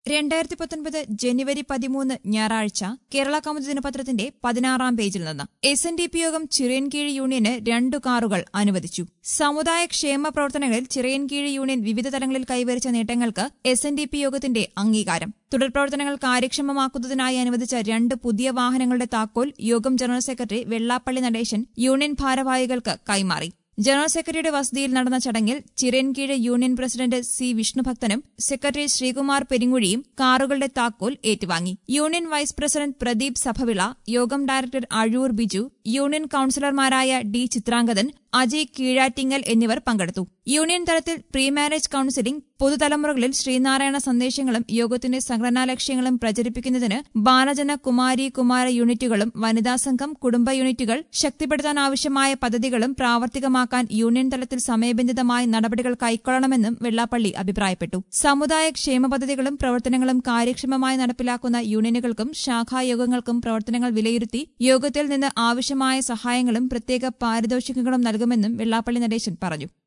രണ്ടായിരത്തി പത്തൊൻപത് ജനുവരി പതിമൂന്ന് ഞായറാഴ്ച കേരള കൗമുദി ദിനപത്രത്തിന്റെ പതിനാറാം പേജിൽ നിന്ന് എസ് എൻ ഡി പി യോഗം ചിറയൻകീഴ് യൂണിയന് രണ്ടു കാറുകൾ അനുവദിച്ചു സമുദായ ക്ഷേമ പ്രവർത്തനങ്ങളിൽ ചിറയൻകീഴ് യൂണിയൻ വിവിധ തലങ്ങളിൽ കൈവരിച്ച നേട്ടങ്ങൾക്ക് എസ് എൻ ഡി പി യോഗത്തിന്റെ അംഗീകാരം തുടർ പ്രവർത്തനങ്ങൾ കാര്യക്ഷമമാക്കുന്നതിനായി അനുവദിച്ച രണ്ട് പുതിയ വാഹനങ്ങളുടെ താക്കോൽ യോഗം general secretary Vellappally Natesan union ഭാരവാഹികൾക്ക് കൈമാറി ജനറൽ സെക്രട്ടറിയുടെ വസതിയിൽ നടന്ന ചടങ്ങിൽ ചിറയൻകീഴ് യൂണിയൻ പ്രസിഡന്റ് സി വിഷ്ണുഭക്തനും സെക്രട്ടറി ശ്രീകുമാർ പെരിങ്ങുഴിയും കാറുകളുടെ താക്കോൽ ഏറ്റുവാങ്ങി union vice president Pradeep Sabhavila യോഗം ഡയറക്ടർ അഴൂർ ബിജു യൂണിയൻ കൌൺസിലർമാരായ ഡി ചിത്രാംഗതൻ അജയ് കീഴാറ്റിങ്ങൽ എന്നിവർ പങ്കെടുത്തു യൂണിയൻ തലത്തിൽ പ്രീ മാരേജ് കൌൺസിലിംഗ് പൊതുതലമുറകളിൽ ശ്രീനാരായണ സന്ദേശങ്ങളും യോഗത്തിന്റെ സംഘടനാ ലക്ഷ്യങ്ങളും പ്രചരിപ്പിക്കുന്നതിന് ബാലജന കുമാരി കുമാര യൂണിറ്റുകളും വനിതാ സംഘം കുടുംബ യൂണിറ്റുകൾ ശക്തിപ്പെടുത്താനാവശ്യമായ പദ്ധതികളും പ്രാവർത്തികമാക്കാൻ യൂണിയൻ തലത്തിൽ സമയബന്ധിതമായ നടപടികൾ കൈക്കൊള്ളണമെന്നും വെള്ളാപ്പള്ളി അഭിപ്രായപ്പെട്ടു സമുദായ ക്ഷേമ പദ്ധതികളും പ്രവർത്തനങ്ങളും കാര്യക്ഷമമായി നടപ്പിലാക്കുന്ന യൂണിയനുകൾക്കും ശാഖായോഗങ്ങൾക്കും പ്രവർത്തനങ്ങൾ വിലയിരുത്തി യോഗത്തിൽ നിന്ന് ആവശ്യമായ സഹായങ്ങളും പ്രത്യേക പാരിതോഷികങ്ങളും നൽകുമെന്നും വെള്ളാപ്പള്ളി നടേശൻ പറഞ്ഞു